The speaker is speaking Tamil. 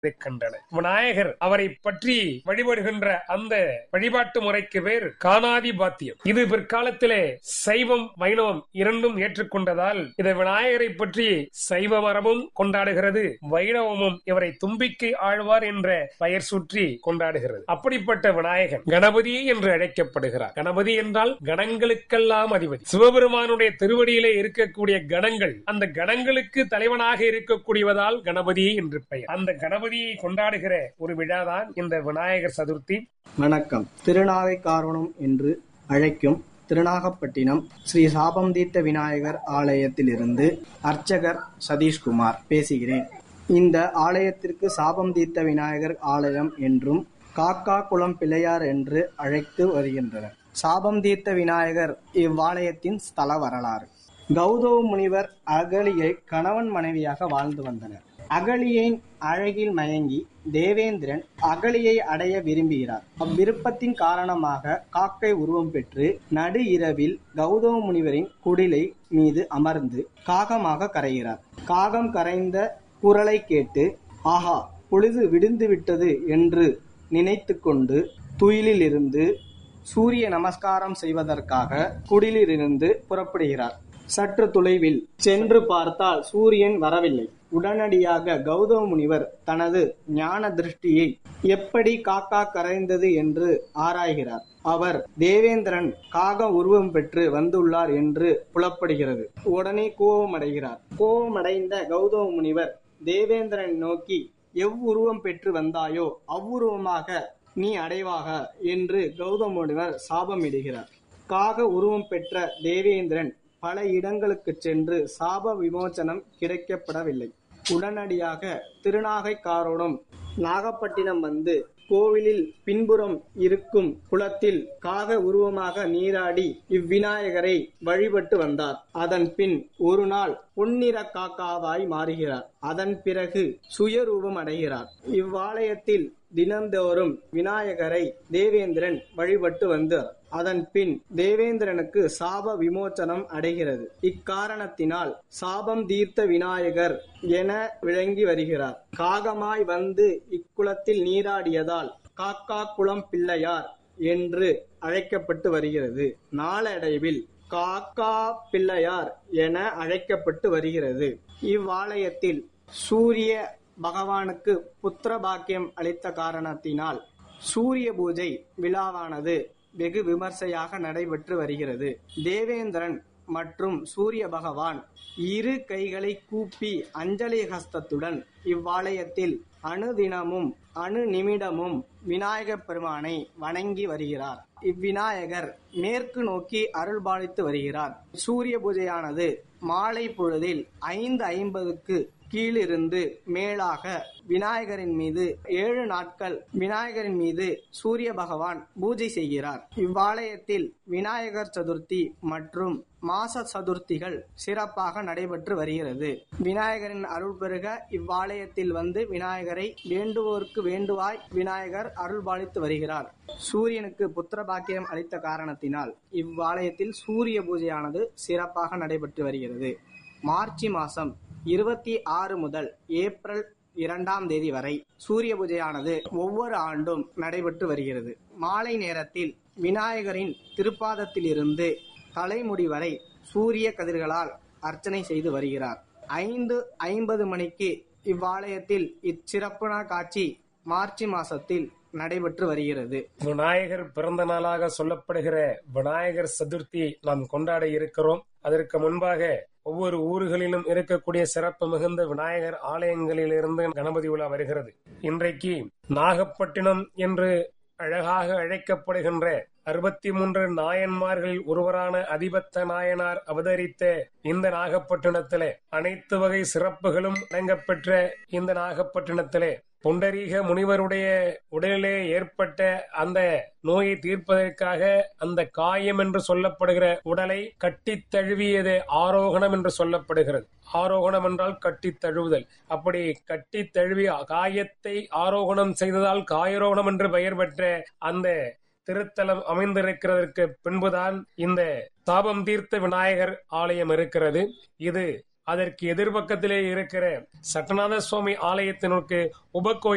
இருக்கின்றன விநாயகர் அவரை பற்றி வழிபடுகின்ற அந்த வழிபாட்டு முறைக்கு பேர் காணாதிபாத்தியம் இது பிற்காலத்திலே சைவம் வைணவம் இரண்டும் ஏற்றுக்கொண்டதால் இந்த விநாயகரை பற்றி சைவ மரபும் கொண்டாடுகிறது வைணவமும் இவரை தும்பிக்கை ஆழ்வார் என்ற பெயர் சுற்றி கொண்டாடுகிறது அப்படிப்பட்ட விநாயகன் கணபதி என்று அழைக்கப்படுகிறார் கணபதி என்றால் கணங்களுக்கெல்லாம் அதிபதி சிவபெருமானுடைய திருவடியிலே இருக்கக்கூடிய கணங்கள் அந்த கணங்களுக்கு தலைவனாக இருக்கக்கூடியவதால் கணபதி என்று பெயர் அந்த கணபதியை கொண்டாடுகிற ஒரு விழாதான் இந்த விநாயகர் சதுர்த்தி வணக்கம் திருநாகைக்காரணம் என்று அழைக்கும் திருநாகப்பட்டினம் ஸ்ரீ சாபம் தீர்த்த விநாயகர் ஆலயத்திலிருந்து அர்ச்சகர் சதீஷ்குமார் பேசுகிறேன் இந்த ஆலயத்திற்கு சாபம் தீர்த்த விநாயகர் ஆலயம் என்றும் காக்கா குளம் பிள்ளையார் என்று அழைத்து வருகின்றனர் சாபம் தீர்த்த விநாயகர் இவ்வாலயத்தின் ஸ்தல வரலாறு கௌதம முனிவர் அகலியை கணவன் மனைவியாக வாழ்ந்து வந்தனர் அகலியின் அழகில் மயங்கி தேவேந்திரன் அகலியை அடைய விரும்புகிறார் அவ்விருப்பத்தின் காரணமாக காக்கை உருவம் பெற்று நடு இரவில் கௌதம முனிவரின் குடிலை மீது அமர்ந்து காகமாக கரைகிறார் காகம் கரைந்த குரலை கேட்டு ஆஹா பொழுது விடிந்து விட்டது என்று நினைத்து கொண்டு துயிலிலிருந்து சூரிய நமஸ்காரம் செய்வதற்காக குடிலிலிருந்து புறப்படுகிறார் சற்று தொலைவில் சென்று பார்த்தால் சூரியன் வரவில்லை உடனடியாக கௌதம முனிவர் தனது ஞான திருஷ்டியை எப்படி காக்கா கரைந்தது என்று ஆராய்கிறார் அவர் தேவேந்திரன் காக உருவம் பெற்று வந்துள்ளார் என்று புலப்படுகிறது உடனே கோபமடைகிறார் கோபமடைந்த கௌதம முனிவர் தேவேந்திரன் நோக்கி எவ்வுருவம் பெற்று வந்தாயோ அவ்வுருவமாக நீ அடைவாக என்று கௌதம முனிவர் சாபமிடுகிறார் காக உருவம் பெற்ற தேவேந்திரன் பல இடங்களுக்கு சென்று சாப விமோசனம் கிடைக்கப்படவில்லை உடனடியாக திருநாகைக்காரோடும் நாகப்பட்டினம் வந்து கோவிலில் பின்புறம் இருக்கும் குளத்தில் காக உருவமாக நீராடி இவ்விநாயகரை வழிபட்டு வந்தார் அதன் பின் ஒரு நாள் பொன்னிற காக்காவாய் மாறுகிறார் அதன் பிறகு சுயரூபம் அடைகிறார் இவ்வாலயத்தில் தினந்தோறும் விநாயகரை தேவேந்திரன் வழிபட்டு வந்தார் அதன் பின் தேவேந்திரனுக்கு சாப விமோச்சனம் அடைகிறது இக்காரணத்தினால் சாபம் தீர்த்த விநாயகர் என விளங்கி வருகிறார் காகமாய் வந்து இக்குளத்தில் நீராடியதால் காக்கா குளம் பிள்ளையார் என்று அழைக்கப்பட்டு வருகிறது நாளடைவில் காக்கா பிள்ளையார் என அழைக்கப்பட்டு வருகிறது இவ்வாலயத்தில் சூரிய பகவானுக்கு புத்திர பாக்கியம் அளித்த காரணத்தினால் சூரிய பூஜை விழாவானது வெகு விமர்சையாக நடைபெற்று வருகிறது தேவேந்திரன் மற்றும் சூரிய பகவான் இரு கைகளை கூப்பி அஞ்சலி ஹஸ்தத்துடன் இவ்வாலயத்தில் அணுதினமும் அணு நிமிடமும் விநாயகப் பெருமானை வணங்கி வருகிறார் இவ்விநாயகர் மேற்கு நோக்கி அருள்பாலித்து வருகிறார் சூரிய பூஜையானது மாலை பொழுதில் ஐந்து ஐம்பதுக்கு கீழிருந்து மேலாக விநாயகரின் மீது ஏழு நாட்கள் விநாயகரின் மீது சூரிய பகவான் பூஜை செய்கிறார் இவ்வாலயத்தில் விநாயகர் சதுர்த்தி மற்றும் மாச சதுர்த்திகள் சிறப்பாக நடைபெற்று வருகிறது விநாயகரின் அருள் பெருக இவ்வாலயத்தில் வந்து விநாயகரை வேண்டுவோருக்கு வேண்டுவாய் விநாயகர் அருள்பாலித்து வருகிறார் சூரியனுக்கு புத்திர பாக்கியம் அளித்த காரணத்தினால் இவ்வாலயத்தில் சூரிய பூஜையானது சிறப்பாக நடைபெற்று வருகிறது மார்ச் மாசம் இருபத்தி ஆறு முதல் ஏப்ரல் இரண்டாம் தேதி வரை சூரிய பூஜையானது ஒவ்வொரு ஆண்டும் நடைபெற்று வருகிறது மாலை நேரத்தில் விநாயகரின் திருப்பாதத்திலிருந்து தலைமுடி வரை சூரிய கதிர்களால் அர்ச்சனை செய்து வருகிறார் ஐந்து ஐம்பது மணிக்கு இவ்வாலயத்தில் இச்சிறப்பான காட்சி மார்ச் மாசத்தில் நடைபெற்று வருகிறது விநாயகர் பிறந்த நாளாக சொல்லப்படுகிற விநாயகர் சதுர்த்தி நாம் கொண்டாட இருக்கிறோம் அதற்கு முன்பாக ஒவ்வொரு ஊர்களிலும் இருக்கக்கூடிய சிறப்பு மிகுந்த விநாயகர் ஆலயங்களிலிருந்து கணபதி விழா வருகிறது இன்றைக்கு நாகப்பட்டினம் என்று அழகாக அழைக்கப்படுகின்ற அறுபத்தி மூன்று நாயன்மார்களில் ஒருவரான அதிபத்த நாயனார் அவதரித்த இந்த நாகப்பட்டினத்திலே அனைத்து வகை சிறப்புகளும் வழங்கப்பெற்ற இந்த நாகப்பட்டினத்திலே புண்டரீக முனிவருடைய உடலிலே ஏற்பட்ட அந்த நோயை தீர்ப்பதற்காக அந்த காயம் என்று சொல்லப்படுகிற உடலை கட்டித் தழுவியது ஆரோகணம் என்று சொல்லப்படுகிறது ஆரோகணம் என்றால் கட்டித் தழுவுதல் அப்படி கட்டித் தழுவி காயத்தை ஆரோகணம் செய்ததால் காயரோகணம் என்று பெயர் பெற்ற அந்த திருத்தலம் அமைந்திருக்கிறதற்கு பின்புதான் இந்த தாபம் தீர்த்த விநாயகர் ஆலயம் இருக்கிறது இது அதற்கு எதிர்பக்கத்திலே இருக்கிற சட்டநாத சுவாமி ஆலயத்தினருக்கு உபகோயில்